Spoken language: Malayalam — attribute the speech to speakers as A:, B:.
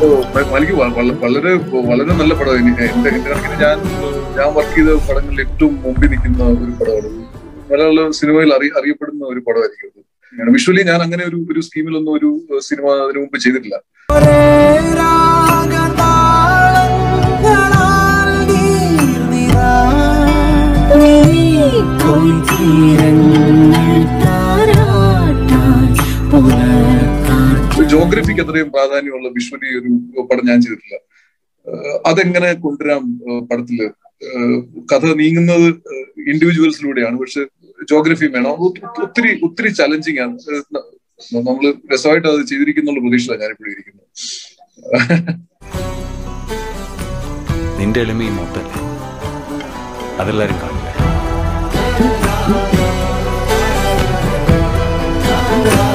A: എനിക്ക് വളരെ വളരെ നല്ല പടം എന്റെ എന്റെ കണക്കിന് ഞാൻ ഞാൻ വർക്ക് ചെയ്ത പടങ്ങളിൽ ഏറ്റവും മുമ്പിൽ നിൽക്കുന്ന ഒരു പടമാണ് മലയാള സിനിമയിൽ അറിയ അറിയപ്പെടുന്ന ഒരു പടമായിരിക്കും അത് വിഷ്വലി ഞാൻ അങ്ങനെ ഒരു ഒരു സ്കീമിലൊന്നും ഒരു സിനിമ അതിനു മുമ്പ് ചെയ്തിട്ടില്ല ജോഗ്രഫിക്ക് അത്രയും പ്രാധാന്യമുള്ള വിഷ്വലി ഒരു പടം ഞാൻ ചെയ്തിട്ടില്ല അതെങ്ങനെ കൊണ്ടുവരാം പടത്തില് കഥ നീങ്ങുന്നത് ഇൻഡിവിജ്വൽസിലൂടെയാണ് പക്ഷെ ജോഗ്രഫി വേണം ഒത്തിരി ഒത്തിരി ചലഞ്ചിങ് ആണ് നമ്മൾ രസമായിട്ട് അത് ചെയ്തിരിക്കുന്നുള്ള പ്രതീക്ഷ ഞാനിപ്പോഴും ഇരിക്കുന്നത്
B: നിന്റെ എളിമ ഈ മൊത്തല്ലേ അതെല്ലാരും കാണില്ല